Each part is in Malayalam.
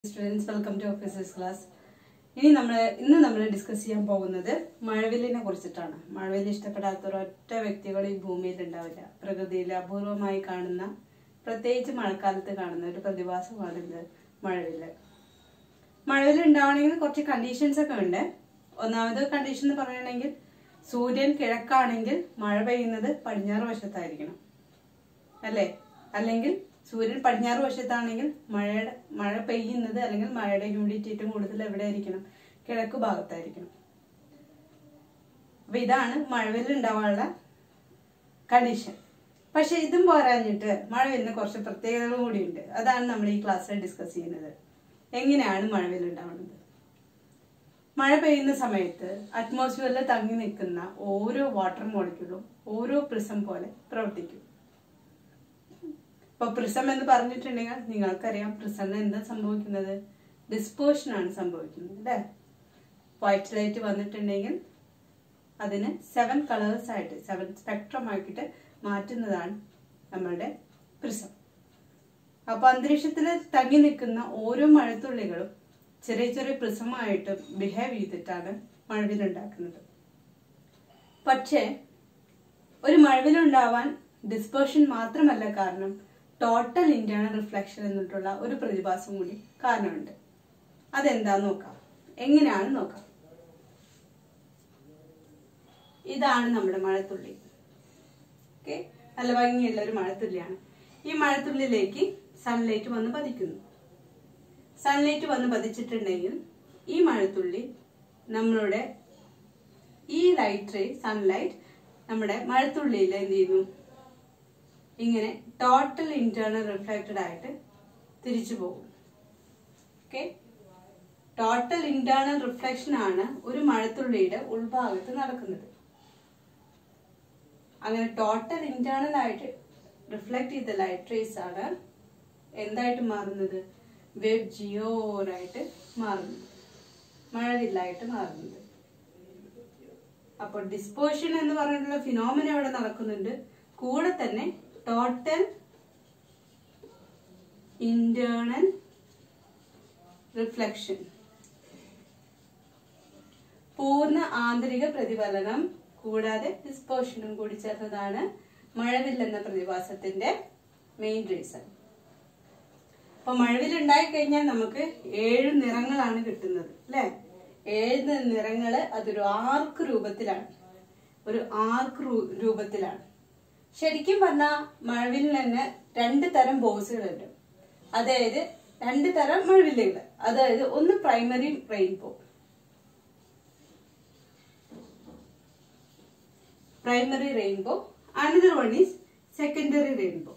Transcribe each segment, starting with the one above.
students welcome to officers class ഇനി നമ്മൾ ഇന്ന് നമ്മൾ ഡിസ്കസ് ചെയ്യാൻ പോകുന്നത് മഴവില്ലിനെ കുറിച്ചിട്ടാണ് മഴവില്ല് ഇഷ്ടപ്പെടാത്ത ഒരൊറ്റ വ്യക്തികൾ ഈ ഭൂമിയിൽ ഉണ്ടാവില്ല പ്രകൃതിയിൽ അപൂർവമായി കാണുന്ന പ്രത്യേകിച്ച് മഴക്കാലത്ത് കാണുന്ന ഒരു പ്രതിഭാസമാണിത് മഴവില്ല് മഴവില്ല് ഉണ്ടാവണമെങ്കിൽ കുറച്ച് കണ്ടീഷൻസ് ഒക്കെ ഉണ്ട് ഒന്നാമത് കണ്ടീഷൻ എന്ന് പറയുകയാണെങ്കിൽ സൂര്യൻ കിഴക്കാണെങ്കിൽ മഴ പെയ്യുന്നത് പടിഞ്ഞാറ് വശത്തായിരിക്കണം അല്ലേ അല്ലെങ്കിൽ സൂര്യൻ പടിഞ്ഞാറ് വശത്താണെങ്കിൽ മഴയുടെ മഴ പെയ്യുന്നത് അല്ലെങ്കിൽ മഴയുടെ ഹ്യൂമിഡിറ്റി ഏറ്റവും കൂടുതൽ എവിടെ ആയിരിക്കണം കിഴക്ക് ഭാഗത്തായിരിക്കണം അപ്പൊ ഇതാണ് മഴവില്ല് ഉണ്ടാവാനുള്ള കണ്ടീഷൻ പക്ഷെ ഇതും പോരാഞ്ഞിട്ട് മഴവില്ലിന് കുറച്ച് പ്രത്യേകതകളും കൂടിയുണ്ട് അതാണ് നമ്മൾ ഈ ക്ലാസ്സിൽ ഡിസ്കസ് ചെയ്യുന്നത് എങ്ങനെയാണ് മഴവില്ല് ഉണ്ടാവുന്നത് മഴ പെയ്യുന്ന സമയത്ത് അറ്റ്മോസ്ഫിയറിൽ തങ്ങി നിൽക്കുന്ന ഓരോ വാട്ടർ മോളിക്യൂളും ഓരോ പ്രിസം പോലെ പ്രവർത്തിക്കും ഇപ്പൊ പ്രിസം എന്ന് പറഞ്ഞിട്ടുണ്ടെങ്കിൽ നിങ്ങൾക്കറിയാം പ്രിസമിന് എന്താ സംഭവിക്കുന്നത് ഡിസ്പേർഷൻ ആണ് സംഭവിക്കുന്നത് അല്ലേ വൈറ്റ് ലൈറ്റ് വന്നിട്ടുണ്ടെങ്കിൽ അതിന് സെവൻ കളേഴ്സ് ആയിട്ട് സെവൻ സ്പെക്ട്രം ആക്കിയിട്ട് മാറ്റുന്നതാണ് നമ്മളുടെ പ്രിസം അപ്പൊ അന്തരീക്ഷത്തിൽ തങ്ങി നിൽക്കുന്ന ഓരോ മഴത്തുള്ളികളും ചെറിയ ചെറിയ പ്രിസമായിട്ട് ബിഹേവ് ചെയ്തിട്ടാണ് മഴവിലുണ്ടാക്കുന്നത് പക്ഷേ ഒരു മഴവിലുണ്ടാവാൻ ഡിസ്പേർഷൻ മാത്രമല്ല കാരണം ടോട്ടൽ ഇന്റേണൽ റിഫ്ലക്ഷൻ എന്നിട്ടുള്ള ഒരു പ്രതിഭാസം കൂടി കാരണമുണ്ട് അതെന്താന്ന് നോക്കാം എങ്ങനെയാണ് നോക്കാം ഇതാണ് നമ്മുടെ മഴത്തുള്ളി ഓക്കെ നല്ല ഭംഗിയുള്ള ഒരു മഴത്തുള്ളിയാണ് ഈ മഴത്തുള്ളിലേക്ക് സൺലൈറ്റ് വന്ന് പതിക്കുന്നു സൺലൈറ്റ് വന്ന് പതിച്ചിട്ടുണ്ടെങ്കിൽ ഈ മഴത്തുള്ളി നമ്മളുടെ ഈ ലൈറ്റ് റേ സൺലൈറ്റ് നമ്മുടെ മഴത്തുള്ളിയിൽ എന്ത് ചെയ്യുന്നു ഇങ്ങനെ ടോട്ടൽ ഇന്റേണൽ റിഫ്ലക്റ്റഡ് ആയിട്ട് തിരിച്ചു പോകും ഓക്കെ ടോട്ടൽ ഇന്റേണൽ റിഫ്ലക്ഷൻ ആണ് ഒരു മഴത്തുള്ളിയുടെ ഉൾഭാഗത്ത് നടക്കുന്നത് അങ്ങനെ ടോട്ടൽ ഇന്റേണൽ ആയിട്ട് റിഫ്ലക്ട് ചെയ്ത ലൈറ്റ് റേസ് ആണ് എന്തായിട്ട് മാറുന്നത് വെബ് ജിയോറായിട്ട് മാറുന്നത് മഴവില്ലായിട്ട് മാറുന്നത് അപ്പോൾ ഡിസ്പോഷൻ എന്ന് പറഞ്ഞിട്ടുള്ള ഫിനോമിന അവിടെ നടക്കുന്നുണ്ട് കൂടെ തന്നെ ടോട്ടൽ ഇന്റേണൽ റിഫ്ലക്ഷൻ പൂർണ്ണ ആന്തരിക പ്രതിഫലനം കൂടാതെ ഡിസ്പോഷനും കൂടി ചേർന്നതാണ് മഴവില്ലെന്ന പ്രതിഭാസത്തിന്റെ മെയിൻ റീസൺ അപ്പൊ മഴവിൽ ഉണ്ടായി കഴിഞ്ഞാൽ നമുക്ക് ഏഴ് നിറങ്ങളാണ് കിട്ടുന്നത് അല്ലെ ഏഴ് നിറങ്ങള് അതൊരു ആർക്ക് രൂപത്തിലാണ് ഒരു ആർക്ക് രൂപത്തിലാണ് ശരിക്കും പറഞ്ഞാൽ മഴവിൽ തന്നെ രണ്ട് തരം ബോസുകളുണ്ട് അതായത് രണ്ട് തരം മഴവില്ലുകൾ അതായത് ഒന്ന് primary rainbow primary rainbow another one is secondary rainbow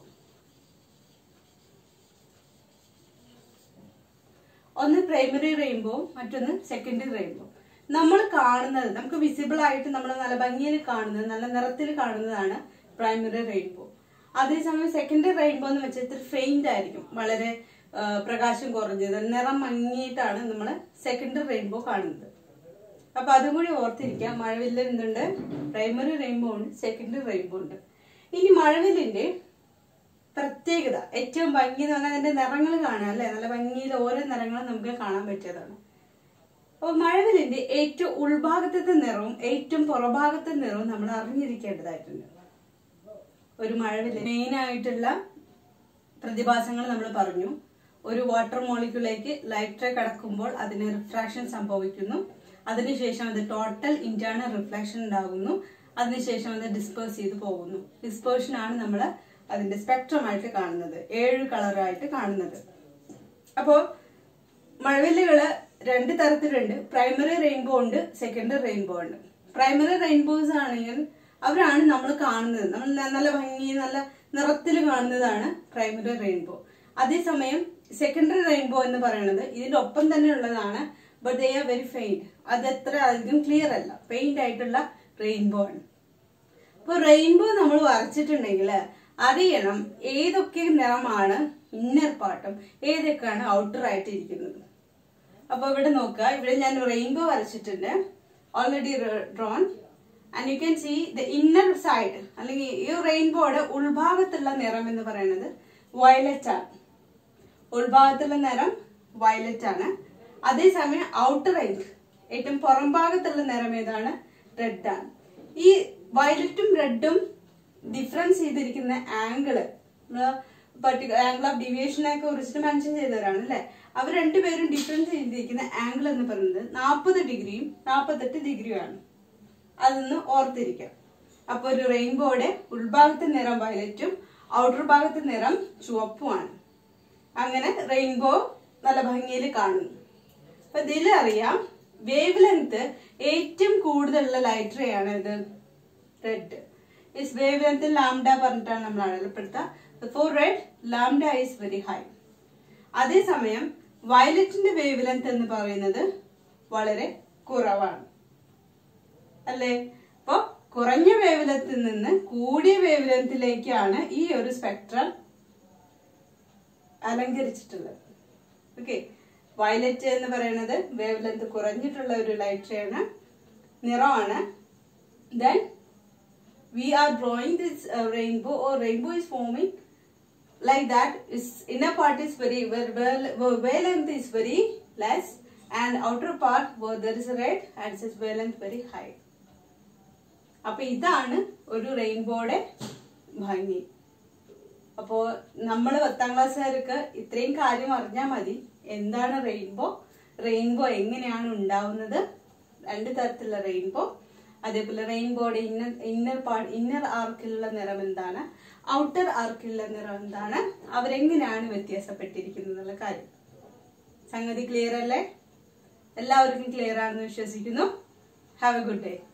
ഒന്ന് പ്രൈമറി റെയിൻബോ മറ്റൊന്ന് സെക്കൻഡറി റെയിൻബോ നമ്മൾ കാണുന്നത് നമുക്ക് വിസിബിൾ ആയിട്ട് നമ്മൾ നല്ല ഭംഗിയിൽ കാണുന്നത് നല്ല നിറത്തിൽ കാണുന്നതാണ് പ്രൈമറി റെയിൻബോ അതേസമയം സെക്കൻഡറി റെയിൻബോ എന്ന് വെച്ചാൽ ഇത്തിരി ഫെയിന്റ് ആയിരിക്കും വളരെ പ്രകാശം കുറഞ്ഞത് നിറം മങ്ങിയിട്ടാണ് നമ്മൾ സെക്കൻഡറി റെയിൻബോ കാണുന്നത് അപ്പൊ അതും കൂടി ഓർത്തിരിക്കാം മഴവില്ല് എന്തുണ്ട് പ്രൈമറി റെയിൻബോ ഉണ്ട് സെക്കൻഡറി റെയിൻബോ ഉണ്ട് ഇനി മഴവില്ലിന്റെ പ്രത്യേകത ഏറ്റവും ഭംഗി എന്ന് പറഞ്ഞാൽ അതിന്റെ നിറങ്ങൾ കാണാം അല്ലെ നല്ല ഭംഗിയിൽ ഓരോ നിറങ്ങളും നമുക്ക് കാണാൻ പറ്റിയതാണ് അപ്പോൾ മഴവില്ലിന്റെ ഏറ്റവും ഉൾഭാഗത്തെ നിറവും ഏറ്റവും പുറഭാഗത്തെ നിറവും നമ്മൾ അറിഞ്ഞിരിക്കേണ്ടതായിട്ടുണ്ട് ഒരു മഴവില്ല് മെയിൻ ആയിട്ടുള്ള പ്രതിഭാസങ്ങൾ നമ്മൾ പറഞ്ഞു ഒരു വാട്ടർ മോളിക്യൂളിലേക്ക് ലൈറ്റ് റേ കടക്കുമ്പോൾ അതിന് റിഫ്രാക്ഷൻ സംഭവിക്കുന്നു അതിനുശേഷം അത് ടോട്ടൽ ഇന്റേണൽ റിഫ്ലക്ഷൻ ഉണ്ടാകുന്നു അതിനുശേഷം അത് ഡിസ്പേഴ്സ് ചെയ്ത് പോകുന്നു ഡിസ്പേർഷൻ ആണ് നമ്മൾ അതിന്റെ സ്പെക്ട്രം ആയിട്ട് കാണുന്നത് ഏഴ് കളറായിട്ട് കാണുന്നത് അപ്പോൾ മഴവില്ലുകള് രണ്ട് തരത്തിലുണ്ട് പ്രൈമറി റെയിൻബോ ഉണ്ട് സെക്കൻഡറി റെയിൻബോ ഉണ്ട് പ്രൈമറി റെയിൻബോസ് ആണെങ്കിൽ അവരാണ് നമ്മൾ കാണുന്നത് നമ്മൾ നല്ല ഭംഗി നല്ല നിറത്തിൽ കാണുന്നതാണ് പ്രൈമറി റെയിൻബോ അതേസമയം സെക്കൻഡറി റെയിൻബോ എന്ന് പറയുന്നത് ഇതിന്റെ ഒപ്പം തന്നെ ഉള്ളതാണ് but they are very faint അത് എത്ര അധികം ക്ലിയർ അല്ല പെയിന്റ് ആയിട്ടുള്ള റെയിൻബോ ആണ് അപ്പൊ റെയിൻബോ നമ്മൾ വരച്ചിട്ടുണ്ടെങ്കിൽ അറിയണം ഏതൊക്കെ നിറമാണ് ഇന്നർ പാർട്ടും ഏതൊക്കെയാണ് ഔട്ടർ ആയിട്ട് ഇരിക്കുന്നത് അപ്പൊ ഇവിടെ നോക്കുക ഇവിടെ ഞാൻ റെയിൻബോ വരച്ചിട്ടുണ്ട് already drawn and you can see the inner side അല്ലെങ്കിൽ ഈ റെയിൻബോയുടെ ഉൾഭാഗത്തുള്ള നിറം എന്ന് പറയുന്നത് വയലറ്റ് ആണ് ഉൾഭാഗത്തുള്ള നിറം വയലറ്റ് ആണ് അതേസമയം ഔട്ടർ എൻഡ് ഏറ്റവും പുറം ഭാഗത്തുള്ള നിറം ഏതാണ് റെഡ് ആണ് ഈ വയലറ്റും റെഡും ഡിഫറൻസ് ചെയ്തിരിക്കുന്ന ആംഗിള് പർട്ടിക്കുലർ ആംഗിൾ ഓഫ് ഡീവിയേഷനെ കുറിച്ചിട്ട് മെൻഷൻ ചെയ്തവരാണ് അല്ലെ അവർ രണ്ടുപേരും ഡിഫറൻസ് ചെയ്തിരിക്കുന്ന ആംഗിൾ എന്ന് പറയുന്നത് നാൽപ്പത് ഡിഗ്രിയും നാൽപ്പത്തെട്ട് ഡിഗ്രിയുമാണ് അതൊന്ന് ഓർത്തിരിക്കാം അപ്പൊ ഒരു റെയിൻബോയുടെ ഉൾഭാഗത്തെ നിറം വയലറ്റും ഔട്ടർ ഭാഗത്തെ നിറം ചുവപ്പുമാണ് അങ്ങനെ റെയിൻബോ നല്ല ഭംഗിയിൽ കാണുന്നു അപ്പൊ ഇതിൽ അറിയാം വേവ് ലെങ്ത് ഏറ്റവും കൂടുതലുള്ള ലൈറ്റ് റേ ആണ് ഇത് red is wavelength lambda പറഞ്ഞിട്ടാണ് നമ്മൾ അടയാളപ്പെടുത്തുക for red lambda is very high അതേസമയം വയലറ്റിന്റെ വേവ് ലെങ്ത് എന്ന് പറയുന്നത് വളരെ കുറവാണ് അല്ലേ അപ്പൊ കുറഞ്ഞ വേവ് ലെങ്ത്തിൽ നിന്ന് കൂടിയ വേവ് ലെങ്ത്തിലേക്കാണ് ഈ ഒരു സ്പെക്ട്രം അലങ്കരിച്ചിട്ടുള്ളത് ഓക്കെ വയലറ്റ് എന്ന് പറയുന്നത് വേവ് ലെങ്ത് കുറഞ്ഞിട്ടുള്ള ഒരു ലൈറ്റ് ആണ് നിറമാണ് then we are drawing this uh, rainbow or rainbow is forming like that is inner part is very well, well wavelength is very less and outer part where there is a red and its wavelength very high അപ്പൊ ഇതാണ് ഒരു റെയിൻബോയുടെ ഭംഗി അപ്പോ നമ്മൾ പത്താം ക്ലാസ്സുകാർക്ക് ഇത്രയും കാര്യം അറിഞ്ഞാൽ മതി എന്താണ് റെയിൻബോ റെയിൻബോ എങ്ങനെയാണ് ഉണ്ടാവുന്നത് രണ്ട് തരത്തിലുള്ള റെയിൻബോ അതേപോലെ റെയിൻബോയുടെ ഇന്നർ ഇന്നർ പാർട്ട് ഇന്നർ ആർക്കിലുള്ള നിറം എന്താണ് ഔട്ടർ ആർക്കിലുള്ള നിറം എന്താണ് അവരെങ്ങനെയാണ് വ്യത്യാസപ്പെട്ടിരിക്കുന്നത് എന്നുള്ള കാര്യം സംഗതി ക്ലിയർ അല്ലേ എല്ലാവർക്കും ക്ലിയർ ആണെന്ന് വിശ്വസിക്കുന്നു ഹാവ് എ ഗുഡ് ഡേ